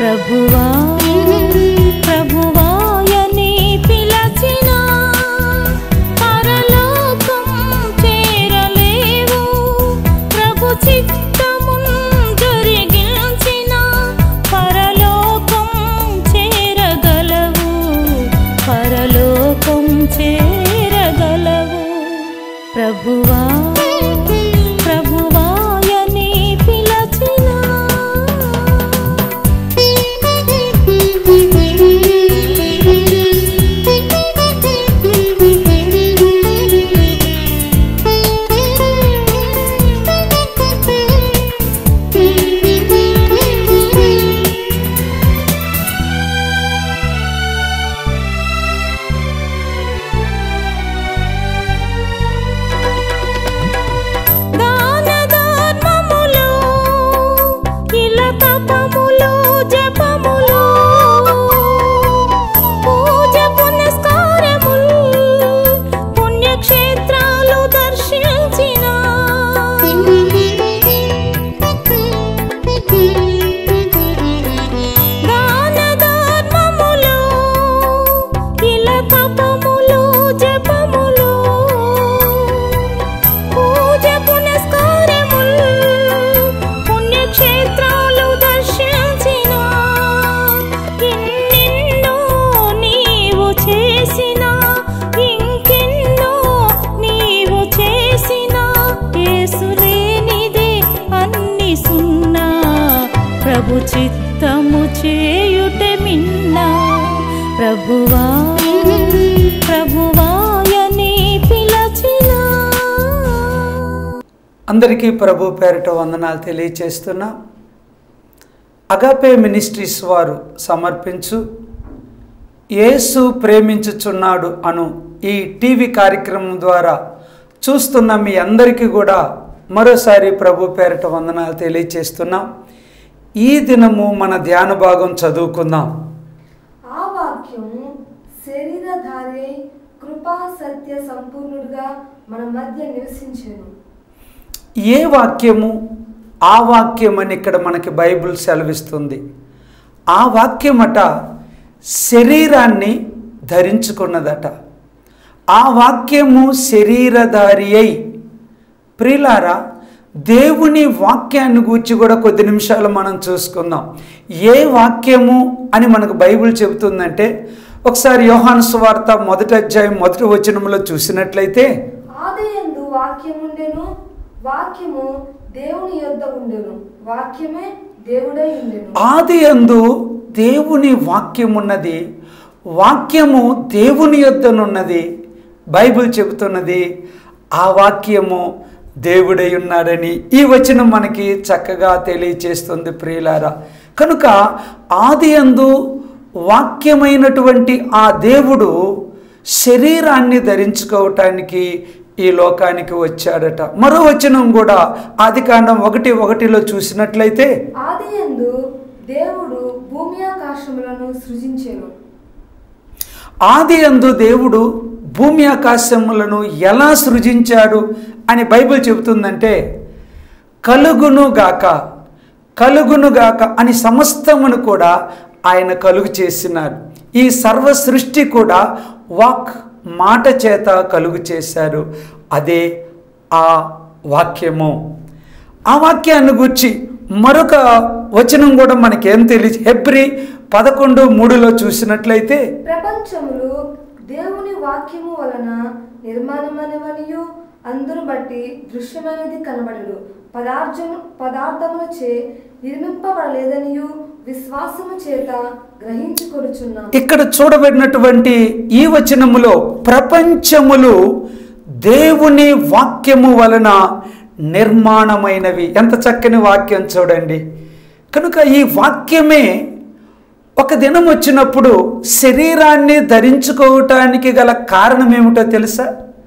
ప్రభువా ప్రభువాయని పిలచిన పరలోకం చేరలేవు ప్రభు చిత్తమున్ జరిగించిన పరలోకం చేరగలవు పరలోకం చేరగలవు ప్రభువా ప్రభువాయని పిలచినా దాన ధర్మములు ఇల తపములు జపములు పూజ పునస్కారములు పుణ్యక్షేత్రాలు దర్శించిన దాన ధర్మములు ఇల తపములు జపములు పూజ పునస్కారములు పుణ్యక్షేత్రాలు దర్శించిన ఎన్నెన్నో నీవు చేసిన ఇంకెన్నో నీవు చేసిన యేసులేనిదే అన్ని సున్నా ప్రభు చిత్తము చేయుటే మిన్నా ప్రభువా ప్రభువాయని పిలచినా అందరికీ ప్రభు పేరిట వందనాలు తెలియచేస్తున్నా అగాపే మినిస్ట్రీస్ వారు సమర్పించు యేసు ప్రేమించుచున్నాడు అను ఈ టీవీ కార్యక్రమం ద్వారా చూస్తున్న మీ అందరికీ కూడా మరోసారి ప్రభు పేరిట వందనాలు తెలియచేస్తున్నాం ఈ దినము మన ధ్యాన భాగం చదువుకుందాం ఆ వాక్యము శరీరధారి అయి కృపా సత్య సంపూర్ణుడుగా మన మధ్య నివసించెను ఏ వాక్యము ఆ వాక్యం అని ఇక్కడ మనకి బైబిల్ సెలవిస్తుంది ఆ వాక్యమట శరీరాన్ని ధరించుకున్నదట ఆ వాక్యము శరీరధారి అయి ప్రిలారా దేవుని వాక్యాన్ని గూర్చి కూడా కొద్ది నిమిషాలు మనం చూసుకుందాం ఏ వాక్యము అని మనకు బైబిల్ చెబుతుందంటే ఒకసారి యోహాను సువార్త మొదటి అధ్యాయం మొదటి వచనంలో చూసినట్లయితే ఆదయందు వాక్యముండెను వాక్యము దేవుని యొద్ద ఉండెను వాక్యమే దేవుడై ఉండెను ఆది అందు దేవుని వాక్యం ఉన్నది వాక్యము దేవుని యొద్దనున్నది బైబిల్ చెబుతున్నది ఆ వాక్యము దేవుడై ఉన్నాడని ఈ వచనం మనకి చక్కగా తెలియచేస్తుంది ప్రియులారా కనుక ఆది అందు వాక్యమైనటువంటి ఆ దేవుడు శరీరాన్ని ధరించుకోవటానికి ఈ లోకానికి వచ్చాడట మరో వచనం కూడా ఆదికాండం ఒకటి ఒకటిలో చూసినట్లయితే ఆదియందు దేవుడు భూమి ఆకాశములను సృజించెను ఆది అందు దేవుడు భూమి ఆకాశములను ఎలా సృజించాడు అని బైబిల్ చెబుతుందంటే కలుగును గాక కలుగును గాక అని సమస్తమును కూడా ఆయన కలుగు చేసినాడు ఈ సర్వ సృష్టి కూడా వాక్ మాట చేత కలుగు చేశారు అదే ఆ వాక్యము ఆ వాక్యాన్ని గుర్చి మరొక వచనం కూడా మనకేం తెలియదు హెబ్రి పదకొండు మూడులో చూసినట్లయితే ప్రపంచములు దేవుని వాక్యము వలన నిర్మాణమైనవనియు అందును బట్టి దృశ్యమైనది కనబడదు పదార్థము పదార్థములచే నిర్మింపబడలేదనియు విశ్వాసము చేత గ్రహించుకొనుచున్నాం ఇక్కడ చూడబడినటువంటి ఈ వచనములో ప్రపంచములు దేవుని వాక్యము వలన నిర్మాణమైనవి ఎంత చక్కని వాక్యం చూడండి కనుక ఈ వాక్యమే ఒక దినం వచ్చినప్పుడు శరీరాన్ని ధరించుకోవటానికి గల కారణం ఏమిటో తెలుసా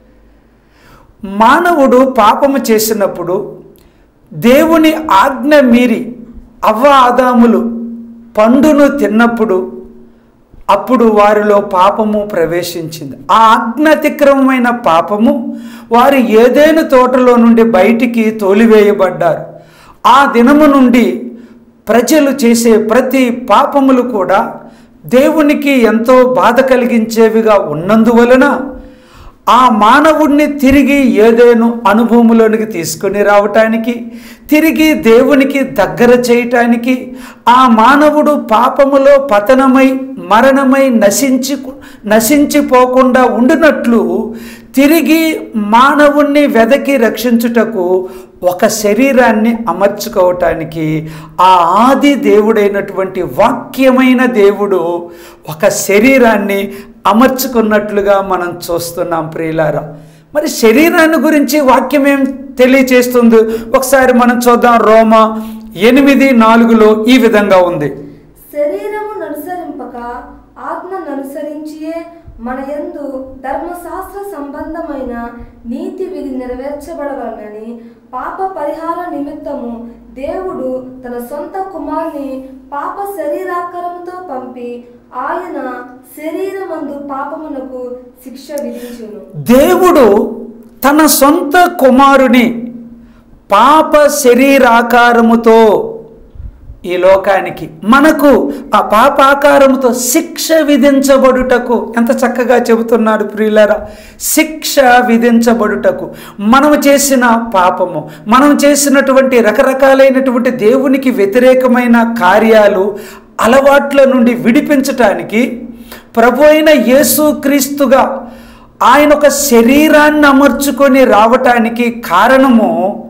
మానవుడు పాపము చేసినప్పుడు దేవుని ఆజ్ఞ మీరి అవ్వ ఆదాములు పండును తిన్నప్పుడు అప్పుడు వారిలో పాపము ప్రవేశించింది ఆ ఆజ్ఞాతిక్రమమైన పాపము వారు ఏదైనా తోటలో నుండి బయటికి తోలివేయబడ్డారు ఆ దినము నుండి ప్రజలు చేసే ప్రతి పాపములు కూడా దేవునికి ఎంతో బాధ కలిగించేవిగా ఉన్నందువలన ఆ మానవుణ్ణి తిరిగి ఏదేను అనుభవంలోనికి తీసుకొని రావటానికి తిరిగి దేవునికి దగ్గర చేయటానికి ఆ మానవుడు పాపములో పతనమై మరణమై నశించి నశించిపోకుండా ఉండినట్లు తిరిగి మానవుణ్ణి వెదకి రక్షించుటకు ఒక శరీరాన్ని అమర్చుకోవటానికి ఆ ఆది దేవుడైనటువంటి వాక్యమైన దేవుడు ఒక శరీరాన్ని అమర్చుకున్నట్లుగా మనం చూస్తున్నాం ప్రియులారా మరి శరీరాన్ని గురించి వాక్యం ఏం తెలియచేస్తుంది ఒకసారి మనం చూద్దాం రోమ ఎనిమిది నాలుగులో ఈ విధంగా ఉంది శరీరము ననుసరింపక ఆత్మను అనుసరించియే మన యందు ధర్మశాస్త్ర సంబంధమైన నీతి విధి నెరవేర్చబడవలనని పాప పరిహార నిమిత్తము దేవుడు తన సొంత కుమారుని పాప శరీరాకారంతో పంపి ఆయన శరీరమందు పాపమునకు శిక్ష విధించును దేవుడు తన సొంత కుమారుని పాప శరీరాకారముతో ఈ లోకానికి మనకు ఆ పాపాకారముతో శిక్ష విధించబడుటకు ఎంత చక్కగా చెబుతున్నాడు ప్రియులరా శిక్ష విధించబడుటకు మనము చేసిన పాపము మనం చేసినటువంటి రకరకాలైనటువంటి దేవునికి వ్యతిరేకమైన కార్యాలు అలవాట్ల నుండి విడిపించటానికి ప్రభు అయిన యేసుక్రీస్తుగా ఆయన ఒక శరీరాన్ని అమర్చుకొని రావటానికి కారణము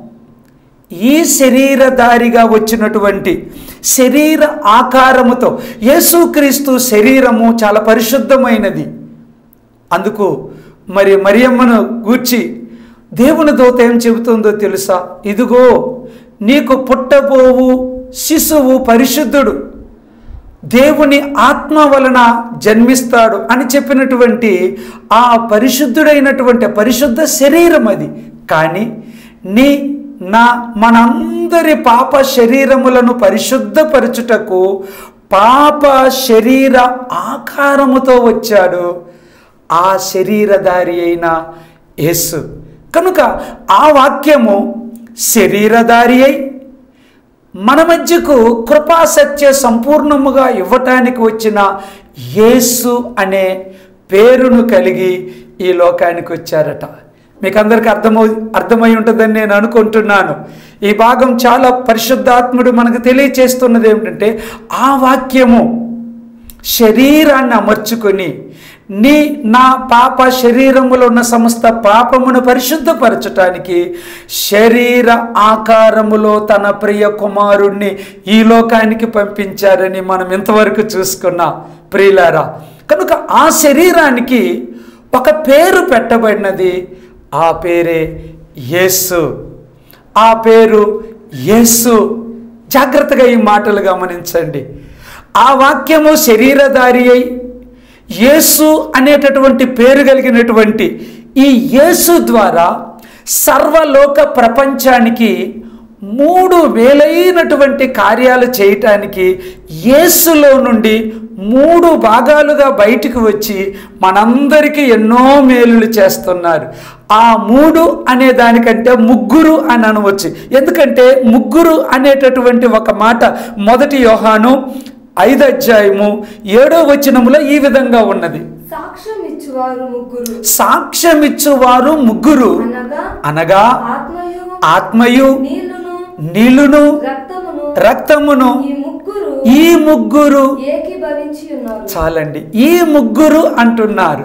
ఈ శరీరధారిగా వచ్చినటువంటి శరీర ఆకారముతో యేసుక్రీస్తు శరీరము చాలా పరిశుద్ధమైనది అందుకు మరి మరియమ్మను గూర్చి దేవుని దూత ఏం చెబుతుందో తెలుసా ఇదిగో నీకు పుట్టబోవు శిశువు పరిశుద్ధుడు దేవుని ఆత్మ వలన జన్మిస్తాడు అని చెప్పినటువంటి ఆ పరిశుద్ధుడైనటువంటి పరిశుద్ధ శరీరం అది కానీ నీ నా మనందరి పాప శరీరములను పరిశుద్ధపరచుటకు పాప శరీర ఆకారముతో వచ్చాడు ఆ శరీరధారి అయిన యేసు కనుక ఆ వాక్యము శరీరధారి అయి మన మధ్యకు కృపాసత్య సంపూర్ణముగా ఇవ్వటానికి వచ్చిన యేసు అనే పేరును కలిగి ఈ లోకానికి వచ్చారట మీకు అందరికీ అర్థమవు అర్థమై ఉంటుందని నేను అనుకుంటున్నాను ఈ భాగం చాలా పరిశుద్ధాత్ముడు మనకు తెలియచేస్తున్నది ఏమిటంటే ఆ వాక్యము శరీరాన్ని అమర్చుకొని నీ నా పాప శరీరములో ఉన్న సమస్త పాపమును పరిశుద్ధపరచటానికి శరీర ఆకారములో తన ప్రియ కుమారుణ్ణి ఈ లోకానికి పంపించారని మనం ఇంతవరకు చూసుకున్నాం ప్రియులారా కనుక ఆ శరీరానికి ఒక పేరు పెట్టబడినది ఆ పేరే యేసు ఆ పేరు యేసు జాగ్రత్తగా ఈ మాటలు గమనించండి ఆ వాక్యము శరీరధారి అయి యేసు అనేటటువంటి పేరు కలిగినటువంటి ఈ యేసు ద్వారా సర్వలోక ప్రపంచానికి మూడు వేలైనటువంటి కార్యాలు చేయటానికి యేసులో నుండి మూడు భాగాలుగా బయటికి వచ్చి మనందరికీ ఎన్నో మేలులు చేస్తున్నారు ఆ మూడు అనే దానికంటే ముగ్గురు అని అనవచ్చు ఎందుకంటే ముగ్గురు అనేటటువంటి ఒక మాట మొదటి యోహాను ఐదు అధ్యాయము ఏడో వచనములో ఈ విధంగా ఉన్నది సాక్ష్యం ఇచ్చువారు ముగ్గురు సాక్ష్యమిచ్చువారు ముగ్గురు అనగా అనగా ఆత్మయు ఆత్మయు నీళ్లును నీళ్లును రక్తమును రక్తమును ఈ ముగ్గురు ఈ ముగ్గురు ఏకీభవించి ఉన్నారు చాలండి ఈ ముగ్గురు అంటున్నారు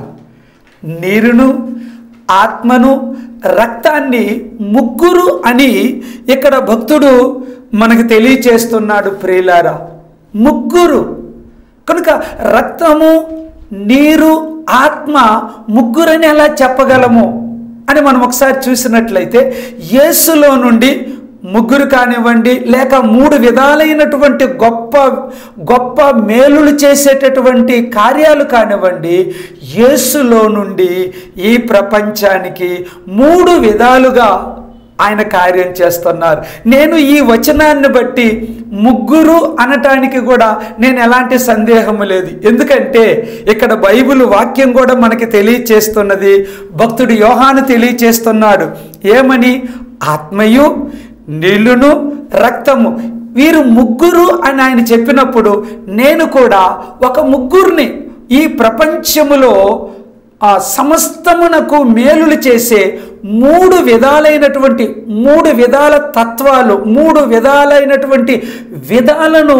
నీరును ఆత్మను రక్తాన్ని ముగ్గురు అని ఇక్కడ భక్తుడు మనకు తెలియచేస్తున్నాడు ప్రియులారా ముగ్గురు కనుక రక్తము నీరు ఆత్మ ముగ్గురని ఎలా చెప్పగలము అని మనం ఒకసారి చూసినట్లయితే యేసులో నుండి ముగ్గురు కానివ్వండి లేక మూడు విధాలైనటువంటి గొప్ప గొప్ప మేలులు చేసేటటువంటి కార్యాలు కానివ్వండి యేసులో నుండి ఈ ప్రపంచానికి మూడు విధాలుగా ఆయన కార్యం చేస్తున్నారు నేను ఈ వచనాన్ని బట్టి ముగ్గురు అనటానికి కూడా నేను ఎలాంటి సందేహము లేదు ఎందుకంటే ఇక్కడ బైబిల్ వాక్యం కూడా మనకి తెలియచేస్తున్నది భక్తుడు యోహాను తెలియచేస్తున్నాడు ఏమని ఆత్మయు నీళ్లును రక్తము వీరు ముగ్గురు అని ఆయన చెప్పినప్పుడు నేను కూడా ఒక ముగ్గురిని ఈ ప్రపంచములో ఆ సమస్తమునకు మేలులు చేసే మూడు విధాలైనటువంటి మూడు విధాల తత్వాలు మూడు విధాలైనటువంటి విధాలను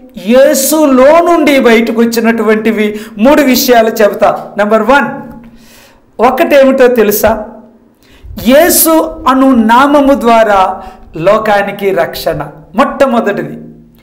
యేసులో నుండి బయటకు వచ్చినటువంటివి మూడు విషయాలు చెబుతా నెంబర్ వన్ ఒకటేమిటో తెలుసా యేసు అను నామము ద్వారా లోకానికి రక్షణ మొట్టమొదటిది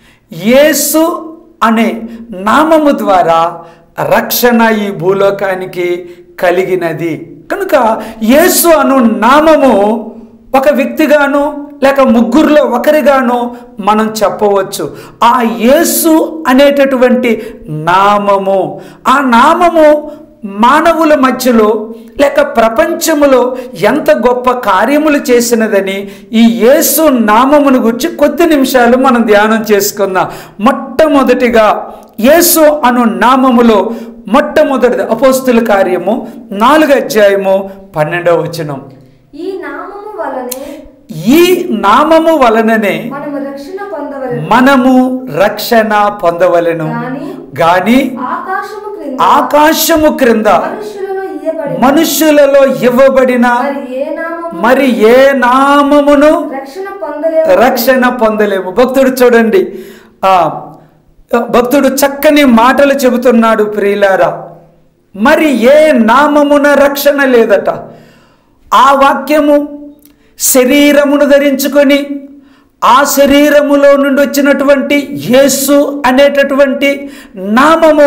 యేసు అనే నామము ద్వారా రక్షణ ఈ భూలోకానికి కలిగినది కనుక యేసు అను నామము ఒక వ్యక్తిగాను లేక ముగ్గురులో ఒకరిగాను మనం చెప్పవచ్చు ఆ యేసు అనేటటువంటి నామము ఆ నామము మానవుల మధ్యలో లేక ప్రపంచములో ఎంత గొప్ప కార్యములు చేసినదని ఈ యేసు నామమును గురించి కొద్ది నిమిషాలు మనం ధ్యానం చేసుకుందాం మొట్టమొదటిగా యేసు అను నామములో మొట్టమొదటిది అపోస్తుల కార్యము నాలుగు అధ్యాయము పన్నెండవ వచనం ఈ నామము వలనే ఈ నామము వలననే మనము రక్షణ పొందవలెను మనము రక్షణ పొందవలెను గాని గాని ఆకాశము క్రింద ఆకాశము క్రింద మనుషులలో ఇయ్యబడి మనుషులలో ఇవ్వబడిన మరి ఏ నామము మరి ఏ నామమును రక్షణ పొందలేము రక్షణ పొందలేము భక్తుడు చూడండి ఆ భక్తుడు చక్కని మాటలు చెబుతున్నాడు ప్రియులారా మరి ఏ నామమున రక్షణ లేదట ఆ వాక్యము శరీరమును ధరించుకొని ఆ శరీరములో నుండి వచ్చినటువంటి యేసు అనేటటువంటి నామము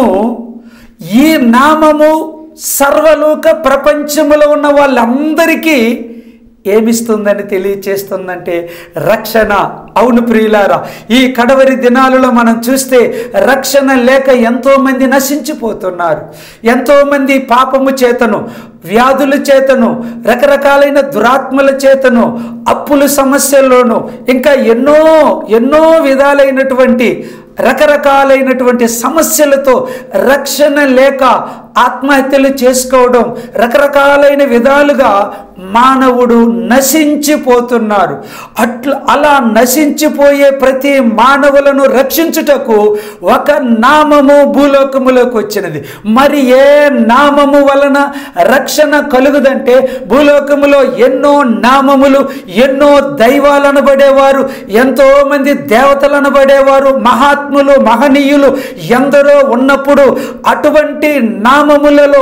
ఈ నామము సర్వలోక ప్రపంచములో ఉన్న వాళ్ళందరికీ ఏమిస్తుందని తెలియచేస్తుందంటే రక్షణ అవును ప్రియులారా ఈ కడవరి దినాలలో మనం చూస్తే రక్షణ లేక ఎంతోమంది నశించిపోతున్నారు ఎంతోమంది పాపము చేతను వ్యాధుల చేతను రకరకాలైన దురాత్మల చేతను అప్పుల సమస్యల్లోనూ ఇంకా ఎన్నో ఎన్నో విధాలైనటువంటి రకరకాలైనటువంటి సమస్యలతో రక్షణ లేక ఆత్మహత్యలు చేసుకోవడం రకరకాలైన విధాలుగా మానవుడు నశించిపోతున్నారు అట్లా అలా నశించిపోయే ప్రతి మానవులను రక్షించుటకు ఒక నామము భూలోకములోకి వచ్చినది మరి ఏ నామము వలన రక్షణ కలుగుదంటే భూలోకములో ఎన్నో నామములు ఎన్నో దైవాలు అనబడేవారు ఎంతో మంది దేవతలు అనబడేవారు మహాత్ములు మహనీయులు ఎందరో ఉన్నప్పుడు అటువంటి నామములలో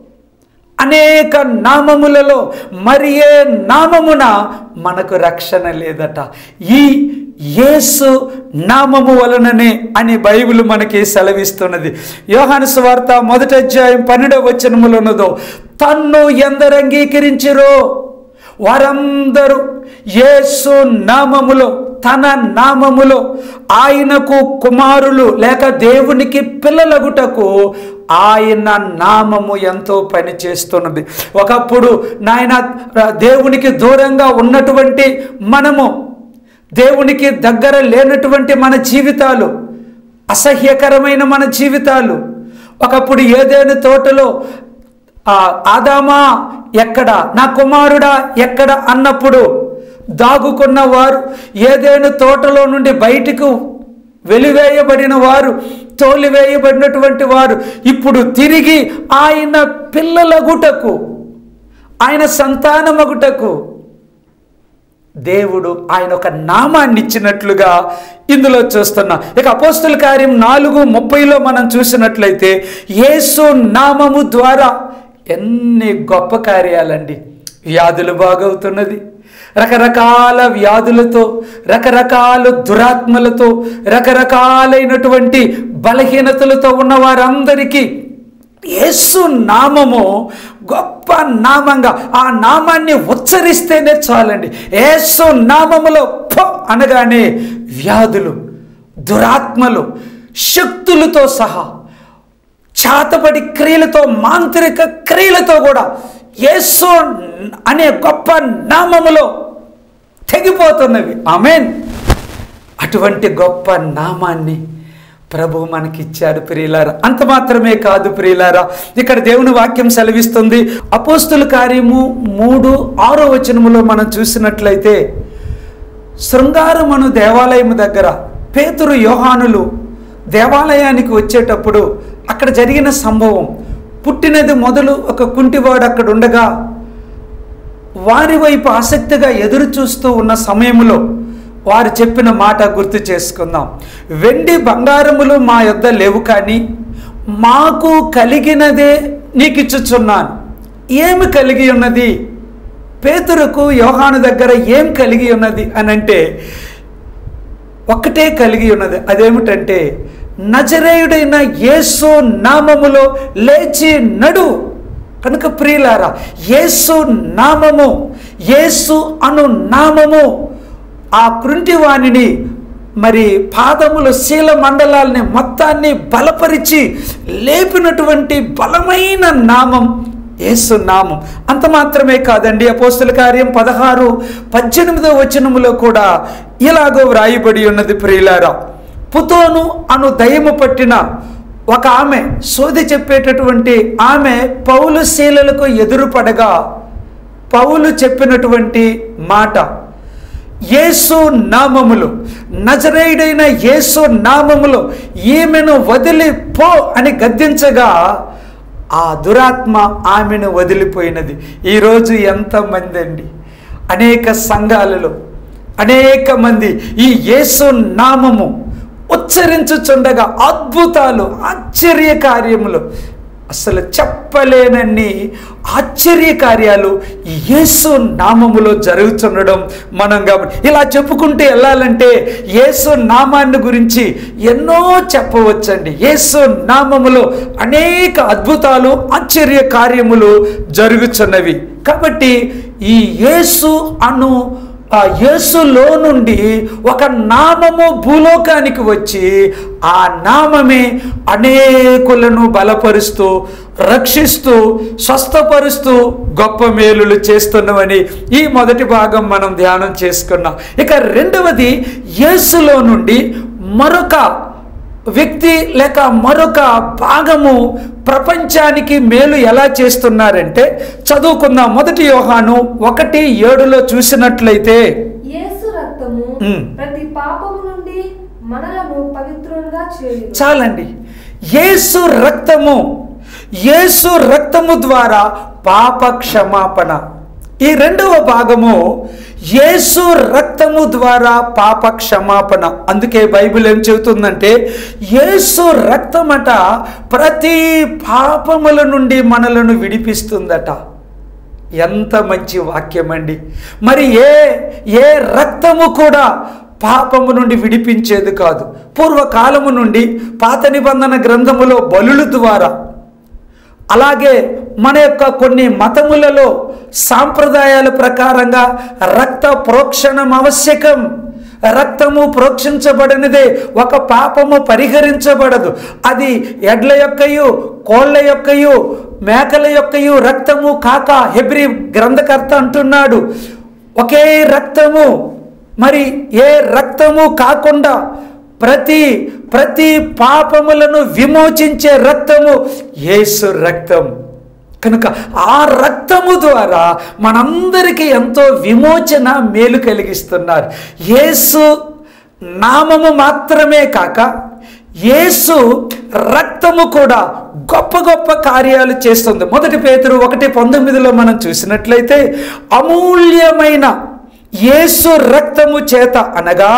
అనేక నామములలో మరి ఏ నామమున మనకు రక్షణ లేదట ఈ యేసు నామము వలననే అని బైబిల్ మనకి సెలవిస్తున్నది యోహాను సువార్త మొదటి అధ్యాయం పన్నెండవ వచనములో ఉన్నదో తన్ను ఎందరు అంగీకరించిరో వారందరూ యేసు నామములో తన నామములో ఆయనకు కుమారులు లేక దేవునికి పిల్లలగుటకు ఆయన నామము ఎంతో పని చేస్తున్నది ఒకప్పుడు నాయన దేవునికి దూరంగా ఉన్నటువంటి మనము దేవునికి దగ్గర లేనటువంటి మన జీవితాలు అసహ్యకరమైన మన జీవితాలు ఒకప్పుడు ఏదైనా తోటలో ఆ ఆదామా ఎక్కడ నా కుమారుడా ఎక్కడ అన్నప్పుడు దాగుకున్న వారు ఏదైనా తోటలో నుండి బయటకు వెలివేయబడిన వారు తోలివేయబడినటువంటి వారు ఇప్పుడు తిరిగి ఆయన పిల్లలగుటకు ఆయన సంతానమగుటకు దేవుడు ఆయన ఒక నామాన్ని ఇచ్చినట్లుగా ఇందులో చూస్తున్నా ఇక అపోస్తుల కార్యం నాలుగు ముప్పైలో మనం చూసినట్లయితే యేసు నామము ద్వారా ఎన్ని గొప్ప కార్యాలండి వ్యాధులు బాగవుతున్నది రకరకాల వ్యాధులతో రకరకాల దురాత్మలతో రకరకాలైనటువంటి బలహీనతలతో ఉన్న వారందరికీ యేసు నామము గొప్ప నామంగా ఆ నామాన్ని ఉచ్చరిస్తేనే చాలండి యేసు నామములో ఫ అనగానే వ్యాధులు దురాత్మలు శక్తులతో సహా చాతబడి క్రియలతో మాంత్రిక క్రియలతో కూడా యేసు అనే గొప్ప నామములో తెగిపోతున్నవి ఆమెన్ అటువంటి గొప్ప నామాన్ని ప్రభు మనకిచ్చాడు ప్రియులారా అంత మాత్రమే కాదు ప్రియులారా ఇక్కడ దేవుని వాక్యం సెలవిస్తుంది అపోస్తుల కార్యము మూడు ఆరో వచనములో మనం చూసినట్లయితే శృంగారమను దేవాలయము దగ్గర పేతురు యోహానులు దేవాలయానికి వచ్చేటప్పుడు అక్కడ జరిగిన సంభవం పుట్టినది మొదలు ఒక కుంటివాడు అక్కడ ఉండగా వారి వైపు ఆసక్తిగా ఎదురు చూస్తూ ఉన్న సమయంలో వారు చెప్పిన మాట గుర్తు చేసుకుందాం వెండి బంగారములు మా యొద్ద లేవు కానీ మాకు కలిగినదే నీకు ఇచ్చుచున్నాను ఏమి కలిగి ఉన్నది పేతురుకు యోహాను దగ్గర ఏం కలిగి ఉన్నది అని అంటే ఒక్కటే కలిగి ఉన్నది అదేమిటంటే నజరేయుడైన యేసు నామములో లేచి నడు కనుక ప్రియులారా యేసు నామము యేసు అను నామము ఆ కృంటివాణిని మరి పాదములు శీల మండలాల్ని మొత్తాన్ని బలపరిచి లేపినటువంటి బలమైన నామం యేసు నామం అంత మాత్రమే కాదండి అపోస్తుల కార్యం పదహారు పద్దెనిమిదో వచనములో కూడా ఇలాగో వ్రాయబడి ఉన్నది ప్రియులారా పుతోను అను దయము పట్టిన ఒక ఆమె సోది చెప్పేటటువంటి ఆమె పౌలు శీలలకు ఎదురుపడగా పౌలు చెప్పినటువంటి మాట యేసు నామములు నజరేయుడైన యేసు నామములు ఈమెను వదిలి పో అని గద్దించగా ఆ దురాత్మ ఆమెను వదిలిపోయినది ఈరోజు ఎంతమంది అండి అనేక సంఘాలలో అనేక మంది ఈ యేసు నామము ఉచ్చరించుచుండగా అద్భుతాలు ఆశ్చర్య కార్యములు అసలు చెప్పలేనన్ని ఆశ్చర్య కార్యాలు ఈ యేసు నామములో జరుగుతుండడం మనం గమని ఇలా చెప్పుకుంటూ వెళ్ళాలంటే యేసు నామాన్ని గురించి ఎన్నో చెప్పవచ్చండి యేసు నామములో అనేక అద్భుతాలు ఆశ్చర్య కార్యములు జరుగుతున్నవి కాబట్టి ఈ యేసు అను ఆ యేసులో నుండి ఒక నామము భూలోకానికి వచ్చి ఆ నామమే అనేకులను బలపరుస్తూ రక్షిస్తూ స్వస్థపరుస్తూ గొప్ప మేలులు చేస్తున్నామని ఈ మొదటి భాగం మనం ధ్యానం చేసుకున్నాం ఇక రెండవది యేసులో నుండి మరొక వ్యక్తి లేక మరొక భాగము ప్రపంచానికి మేలు ఎలా చేస్తున్నారంటే చదువుకుందాం మొదటి యోహాను ఒకటి ఏడులో చూసినట్లయితే యేసు రక్తము ఉమ్. ప్రతి పాపము నుండి మనలను పవిత్రులుగా చేయు చాలండి యేసు రక్తము యేసు రక్తము ద్వారా పాప క్షమాపణ ఈ రెండవ భాగము యేసు రక్తము ద్వారా పాప క్షమాపణ అందుకే బైబిల్ ఏం చెబుతుందంటే యేసు రక్తమట ప్రతి పాపముల నుండి మనలను విడిపిస్తుందట ఎంత మంచి వాక్యం అండి మరి ఏ ఏ రక్తము కూడా పాపము నుండి విడిపించేది కాదు పూర్వకాలము నుండి పాత నిబంధన గ్రంథములో బలుల ద్వారా అలాగే మన యొక్క కొన్ని మతములలో సాంప్రదాయాల ప్రకారంగా రక్త ప్రోక్షణం ఆవశ్యకం రక్తము ప్రోక్షించబడినదే ఒక పాపము పరిహరించబడదు అది ఎడ్ల యొక్కయు కోళ్ళ యొక్కయు మేకల యొక్కయు రక్తము కాక హెబ్రి గ్రంథకర్త అంటున్నాడు ఒకే రక్తము మరి ఏ రక్తము కాకుండా ప్రతి ప్రతి పాపములను విమోచించే రక్తము యేసు రక్తం కనుక ఆ రక్తము ద్వారా మనందరికీ ఎంతో విమోచన మేలు కలిగిస్తున్నారు యేసు నామము మాత్రమే కాక యేసు రక్తము కూడా గొప్ప గొప్ప కార్యాలు చేస్తుంది మొదటి పేతురు ఒకటి పంతొమ్మిదిలో మనం చూసినట్లయితే అమూల్యమైన యేసు రక్తము చేత అనగా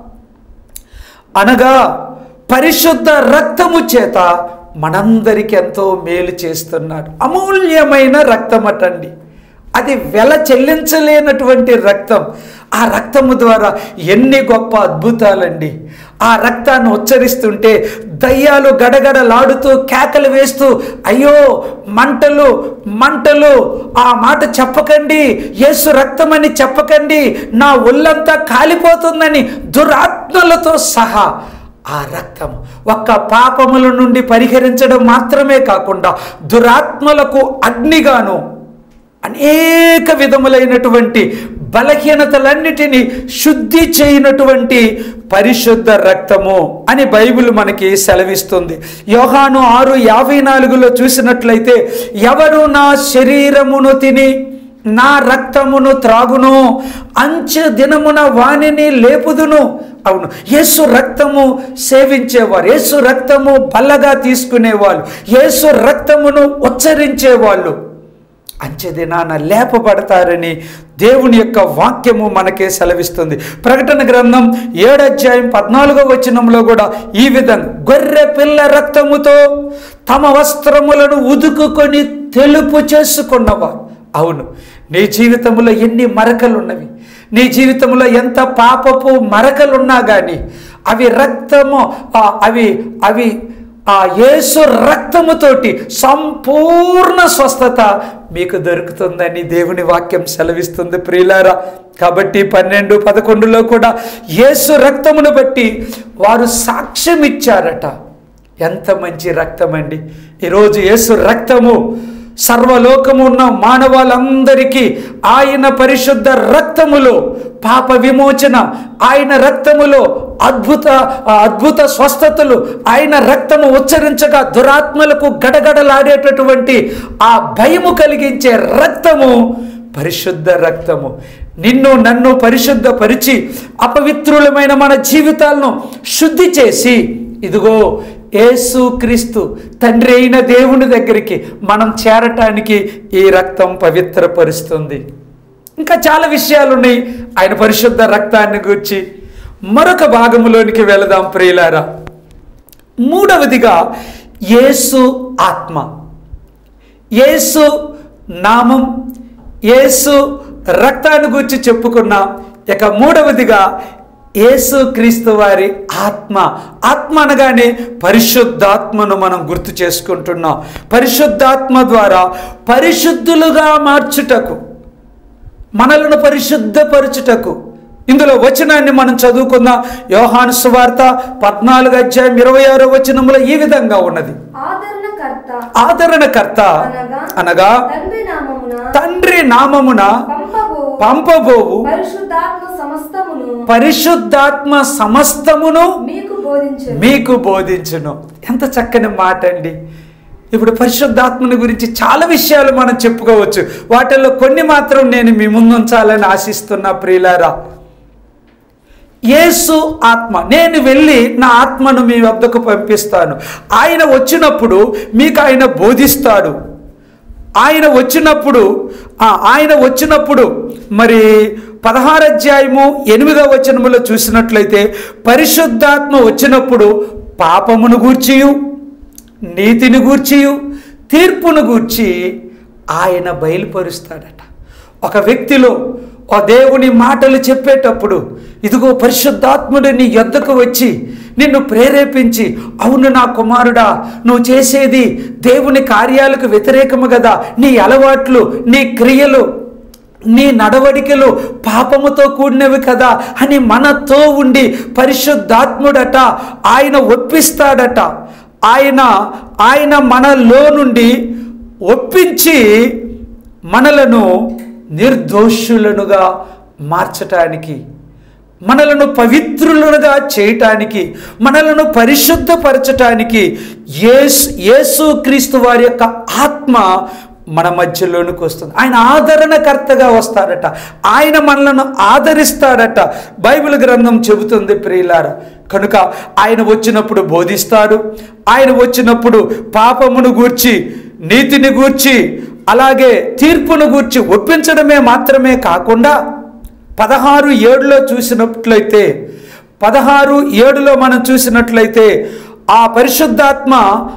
అనగా పరిశుద్ధ రక్తము చేత మనందరికి ఎంతో మేలు చేస్తున్నాడు అమూల్యమైన రక్తం అటండి అది వెల చెల్లించలేనటువంటి రక్తం ఆ రక్తము ద్వారా ఎన్ని గొప్ప అద్భుతాలండి ఆ రక్తాన్ని ఉచ్చరిస్తుంటే దయ్యాలు గడగడలాడుతూ కేకలు వేస్తూ అయ్యో మంటలు మంటలు ఆ మాట చెప్పకండి యేసు రక్తమని చెప్పకండి నా ఒళ్ళంతా కాలిపోతుందని దురాత్మలతో సహా ఆ రక్తం ఒక్క పాపముల నుండి పరిహరించడం మాత్రమే కాకుండా దురాత్మలకు అగ్నిగాను అనేక విధములైనటువంటి బలహీనతలన్నిటినీ శుద్ధి చేయనటువంటి పరిశుద్ధ రక్తము అని బైబిల్ మనకి సెలవిస్తుంది యోహాను ఆరు యాభై నాలుగులో చూసినట్లయితే ఎవరు నా శరీరమును తిని నా రక్తమును త్రాగును అంచె దినమున వాణిని లేపుదును అవును యేసు రక్త రక్తము సేవించేవారు యేసు రక్తము బల్లగా తీసుకునేవాళ్ళు యేసు రక్తమును ఉచ్చరించేవాళ్ళు అంచెదినాన లేపబడతారని దేవుని యొక్క వాక్యము మనకే సెలవిస్తుంది ప్రకటన గ్రంథం ఏడధ్యాయం పద్నాలుగో వచనంలో కూడా ఈ విధంగా గొర్రె పిల్ల రక్తముతో తమ వస్త్రములను ఉదుకుకొని తెలుపు చేసుకున్నవారు అవును నీ జీవితంలో ఎన్ని మరకలున్నవి నీ జీవితంలో ఎంత పాపపు మరకలున్నా కానీ అవి రక్తము ఆ, అవి అవి ఆ యేసు రక్తముతోటి సంపూర్ణ స్వస్థత మీకు దొరుకుతుందని దేవుని వాక్యం సెలవిస్తుంది ప్రియులారా కాబట్టి పన్నెండు పదకొండులో కూడా యేసు రక్తమును బట్టి వారు సాక్ష్యం ఇచ్చారట ఎంత మంచి రక్తం అండి ఈరోజు యేసు రక్తము సర్వలోకము ఉన్న మానవాళ్ళందరికీ ఆయన పరిశుద్ధ రక్తములో పాప విమోచన ఆయన రక్తములో అద్భుత ఆ అద్భుత స్వస్థతలు ఆయన రక్తము ఉచ్చరించగా దురాత్మలకు గడగడలాడేటటువంటి ఆ భయము కలిగించే రక్తము పరిశుద్ధ రక్తము నిన్ను నన్ను పరిశుద్ధపరిచి అపవిత్రులమైన మన జీవితాలను శుద్ధి చేసి ఇదిగో యేసుక్రీస్తు తండ్రి అయిన దేవుని దగ్గరికి మనం చేరటానికి ఈ రక్తం పవిత్రపరుస్తుంది ఇంకా చాలా విషయాలు ఉన్నాయి ఆయన పరిశుద్ధ రక్తాన్ని గురించి మరొక భాగంలోనికి వెళదాం ప్రియులారా మూడవదిగా యేసు ఆత్మ యేసు నామం యేసు రక్తాన్ని గురించి చెప్పుకున్నాం ఇక మూడవదిగా యేసు క్రీస్తు వారి ఆత్మ ఆత్మ అనగానే పరిశుద్ధాత్మను మనం గుర్తు చేసుకుంటున్నాం పరిశుద్ధాత్మ ద్వారా పరిశుద్ధులుగా మార్చుటకు మనలను పరిశుద్ధపరచుటకు ఇందులో వచనాన్ని మనం చదువుకుందాం యోహాను సువార్త పద్నాలుగు అధ్యాయం ఇరవై ఆరో వచనంలో ఈ విధంగా ఉన్నది ఆదరణకర్త ఆదరణకర్త అనగా అనగా తండ్రి నామమున తండ్రి నామమున పంపబో పంపబోవు పరిశుద్ధాత్మ సమస్తమును పరిశుద్ధాత్మ సమస్తమును మీకు బోధించు మీకు బోధించును ఎంత చక్కని మాట అండి ఇప్పుడు పరిశుద్ధాత్మని గురించి చాలా విషయాలు మనం చెప్పుకోవచ్చు వాటిల్లో కొన్ని మాత్రం నేను మీ ముందుంచాలని ఆశిస్తున్నా ప్రియులారా యేసు ఆత్మ నేను వెళ్ళి నా ఆత్మను మీ వద్దకు పంపిస్తాను ఆయన వచ్చినప్పుడు మీకు ఆయన బోధిస్తాడు ఆయన వచ్చినప్పుడు ఆ, ఆయన వచ్చినప్పుడు మరి పదహారు అధ్యాయము ఎనిమిదవ వచనములో చూసినట్లయితే పరిశుద్ధాత్మ వచ్చినప్పుడు పాపమును గూర్చియు నీతిని గూర్చియు తీర్పును గూర్చి ఆయన బయలుపరుస్తాడట ఒక వ్యక్తిలో ఆ దేవుని మాటలు చెప్పేటప్పుడు ఇదిగో పరిశుద్ధాత్ముడు నీ యొద్దకు వచ్చి నిన్ను ప్రేరేపించి అవును నా కుమారుడా నువ్వు చేసేది దేవుని కార్యాలకు వ్యతిరేకము కదా నీ అలవాట్లు నీ క్రియలు నీ నడవడికలు పాపముతో కూడినవి కదా అని మనతో ఉండి పరిశుద్ధాత్ముడట ఆయన ఒప్పిస్తాడట ఆయన ఆయన మనలో నుండి ఒప్పించి మనలను నిర్దోషులనుగా మార్చటానికి మనలను పవిత్రులుగా చేయటానికి మనలను పరిశుద్ధపరచటానికి యేసు యేసు క్రీస్తు వారి యొక్క ఆత్మ మన మధ్యలోనికి వస్తుంది ఆయన ఆదరణకర్తగా వస్తాడట ఆయన మనలను ఆదరిస్తాడట బైబిల్ గ్రంథం చెబుతుంది ప్రియులారా కనుక ఆయన వచ్చినప్పుడు బోధిస్తాడు ఆయన వచ్చినప్పుడు పాపమును గూర్చి నీతిని గూర్చి అలాగే తీర్పును గూర్చి ఒప్పించడమే మాత్రమే కాకుండా పదహారు ఏడులో చూసినట్లయితే పదహారు ఏడులో మనం చూసినట్లయితే ఆ పరిశుద్ధాత్మ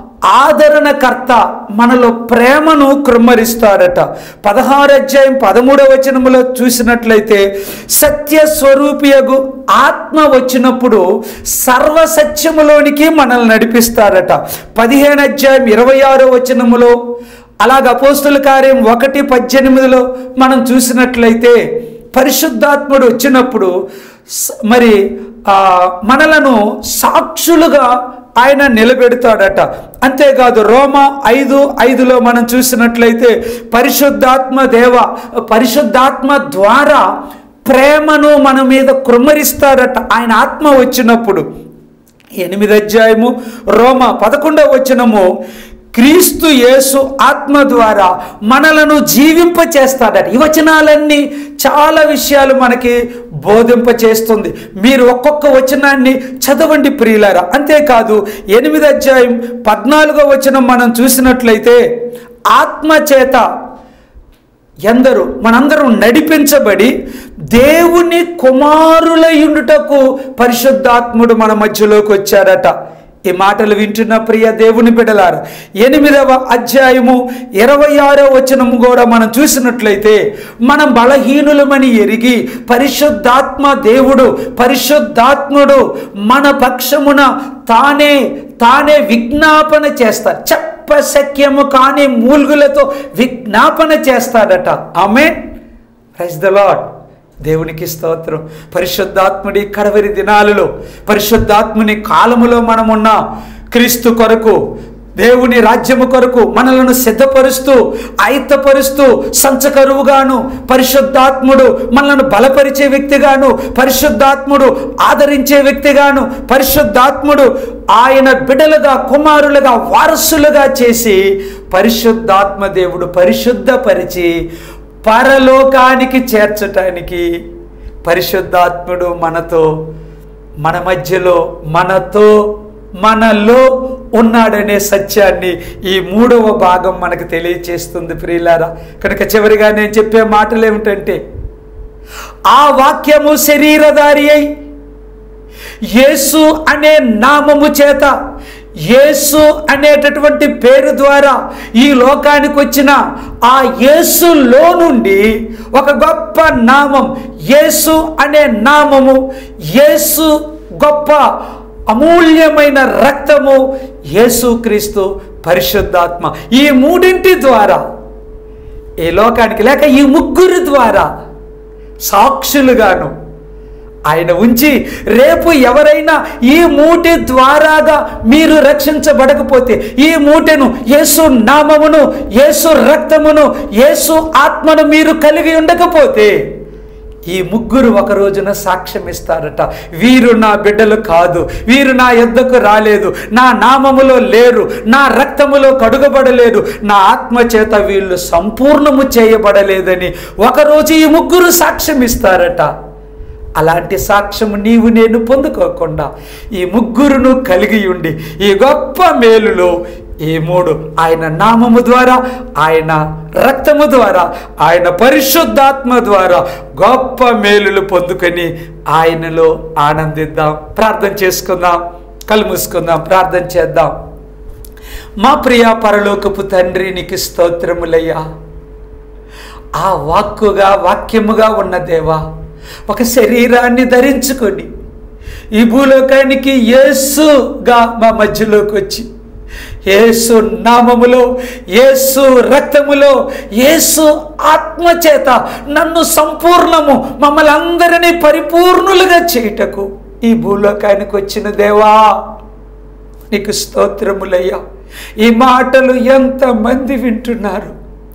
ఆదరణకర్త మనలో ప్రేమను కృమ్మరిస్తాడట పదహారు అధ్యాయం పదమూడవ వచనములో చూసినట్లయితే సత్య స్వరూపియగు ఆత్మ వచ్చినప్పుడు సర్వసత్యములోనికి మనల్ని నడిపిస్తాడట పదిహేను అధ్యాయం ఇరవై ఆరో వచనములో అలాగ అపోస్తుల కార్యం ఒకటి పద్దెనిమిదిలో మనం చూసినట్లయితే పరిశుద్ధాత్ముడు వచ్చినప్పుడు స- మరి ఆ, మనలను సాక్షులుగా ఆయన నిలబెడతాడట అంతేకాదు రోమ ఐదు ఐదులో మనం చూసినట్లయితే పరిశుద్ధాత్మ దేవ పరిశుద్ధాత్మ ద్వారా ప్రేమను మన మీద కృమ్మరిస్తాడట ఆయన ఆత్మ వచ్చినప్పుడు ఎనిమిది అధ్యాయము రోమ పదకొండవ వచనము క్రీస్తు యేసు ఆత్మ ద్వారా మనలను జీవింప చేస్తాడట ఈ వచనాలన్నీ చాలా విషయాలు మనకి బోధింప చేస్తుంది మీరు ఒక్కొక్క వచనాన్ని చదవండి ప్రియులారా అంతేకాదు ఎనిమిది అధ్యాయం పద్నాలుగో వచనం మనం చూసినట్లయితే ఆత్మ చేత ఎందరూ మనందరం నడిపించబడి దేవుని కుమారులయుండుటకు పరిశుద్ధాత్ముడు మన మధ్యలోకి వచ్చారట ఈ మాటలు వింటున్న ప్రియ దేవుని బిడలారు ఎనిమిదవ అధ్యాయము ఇరవై ఆరో వచనము కూడా మనం చూసినట్లయితే మనం బలహీనులమని ఎరిగి పరిశుద్ధాత్మ దేవుడు పరిశుద్ధాత్ముడు మన పక్షమున తానే తానే విజ్ఞాపన చేస్తారు చెప్పశక్యము కాని మూల్గులతో విజ్ఞాపన చేస్తాడట ఆమె ప్రైజ్ ద లాడ్ దేవునికి స్తోత్రం పరిశుద్ధాత్ముడి కడవరి దినాలలో పరిశుద్ధాత్ముని కాలములో మనమున్న క్రీస్తు కొరకు దేవుని రాజ్యము కొరకు మనలను సిద్ధపరుస్తూ ఆయుత్తపరుస్తూ సంచకరువుగాను పరిశుద్ధాత్ముడు మనలను బలపరిచే వ్యక్తిగాను పరిశుద్ధాత్ముడు ఆదరించే వ్యక్తిగాను పరిశుద్ధాత్ముడు ఆయన బిడలుగా కుమారులుగా వారసులుగా చేసి పరిశుద్ధాత్మ దేవుడు పరిశుద్ధపరిచి పరలోకానికి చేర్చటానికి పరిశుద్ధాత్ముడు మనతో మన మధ్యలో మనతో మనలో ఉన్నాడనే సత్యాన్ని ఈ మూడవ భాగం మనకు తెలియచేస్తుంది ప్రియులారా కనుక చివరిగా నేను చెప్పే మాటలు ఏమిటంటే ఆ వాక్యము శరీరధారి అయి యేసు అనే నామము చేత యేసు అనేటటువంటి పేరు ద్వారా ఈ లోకానికి వచ్చిన ఆ యేసులో నుండి ఒక గొప్ప నామం యేసు అనే నామము యేసు గొప్ప అమూల్యమైన రక్తము యేసుక్రీస్తు పరిశుద్ధాత్మ ఈ మూడింటి ద్వారా ఈ లోకానికి లేక ఈ ముగ్గురు ద్వారా సాక్షులుగాను ఆయన ఉంచి రేపు ఎవరైనా ఈ మూటి ద్వారాగా మీరు రక్షించబడకపోతే ఈ మూటెను యేసు నామమును యేసు రక్తమును యేసు ఆత్మను మీరు కలిగి ఉండకపోతే ఈ ముగ్గురు ఒక రోజున సాక్ష్యం ఇస్తారట వీరు నా బిడ్డలు కాదు వీరు నా యొద్దకు రాలేదు నా నామములో లేరు నా రక్తములో కడుగబడలేదు నా ఆత్మ చేత వీళ్ళు సంపూర్ణము చేయబడలేదని ఒకరోజు ఈ ముగ్గురు సాక్ష్యం ఇస్తారట అలాంటి సాక్ష్యము నీవు నేను పొందుకోకుండా ఈ ముగ్గురును కలిగి ఉండి ఈ గొప్ప మేలులో ఈ మూడు ఆయన నామము ద్వారా ఆయన రక్తము ద్వారా ఆయన పరిశుద్ధాత్మ ద్వారా గొప్ప మేలులు పొందుకొని ఆయనలో ఆనందిద్దాం ప్రార్థన చేసుకుందాం కళ్ళు మూసుకుందాం ప్రార్థన చేద్దాం మా ప్రియ పరలోకపు తండ్రి నీకు స్తోత్రములయ్యా ఆ వాక్కుగా వాక్యముగా ఉన్న దేవా ఒక శరీరాన్ని ధరించుకొని ఈ భూలోకానికి యేసుగా మా మధ్యలోకి వచ్చి యేసు నామములో యేసు రక్తములో యేసు ఆత్మ చేత నన్ను సంపూర్ణము మమ్మల్ని అందరినీ పరిపూర్ణులుగా చేయుటకు ఈ భూలోకానికి వచ్చిన దేవా నీకు స్తోత్రములయ్యా ఈ మాటలు ఎంతమంది వింటున్నారు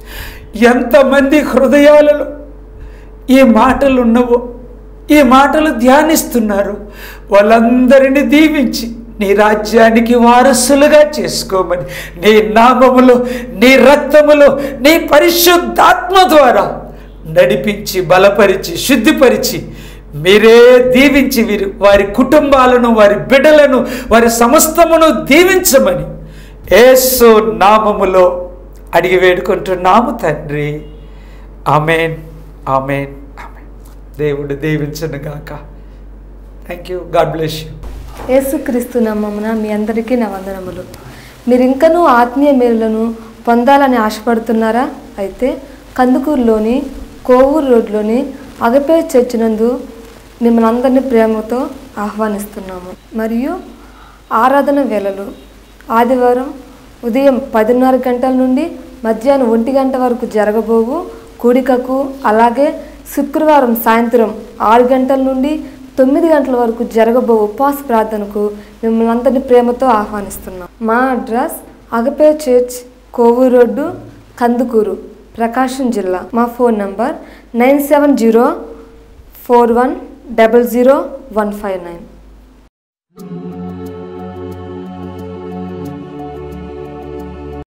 ఎంతమంది హృదయాలలో ఈ మాటలు ఉన్నవో ఈ మాటలు ధ్యానిస్తున్నారు వాళ్ళందరినీ దీవించి నీ రాజ్యానికి వారసులుగా చేసుకోమని నీ నామములో నీ రక్తములో నీ పరిశుద్ధాత్మ ద్వారా నడిపించి బలపరిచి శుద్ధిపరిచి మీరే దీవించి వీరి వారి కుటుంబాలను వారి బిడ్డలను వారి సమస్తమును దీవించమని యేసు నామములో అడిగి వేడుకుంటున్నాము తండ్రి ఆమెన్ ఆమెన్ ఆమెన్ దేవుడు దీవించను గాక thank you God bless you యేసుక్రీస్తు నామమున మీ అందరికీ నా వందనములు మీరు ఇంకనూ ఆత్మీయ మేలులను పొందాలని ఆశపడుతున్నారా అయితే కందుకూరులోని కోవూరు రోడ్లోని అగపే చర్చ్ నందు మిమ్మల్ని అందరినీ ప్రేమతో ఆహ్వానిస్తున్నాము మరియు ఆరాధన వేళలు ఆదివారం ఉదయం పదిన్నర గంటల నుండి మధ్యాహ్నం ఒంటి గంట వరకు జరగబోవు కూడికకు అలాగే శుక్రవారం సాయంత్రం ఆరు గంటల నుండి తొమ్మిది గంటల వరకు జరగబో ఉపవాస ప్రార్థనకు మిమ్మల్ని అందరినీ ప్రేమతో ఆహ్వానిస్తున్నాం మా address Agape church Kovur road Kandukur Prakasam జిల్లా మా phone number nine seven zero four one double zero one five nine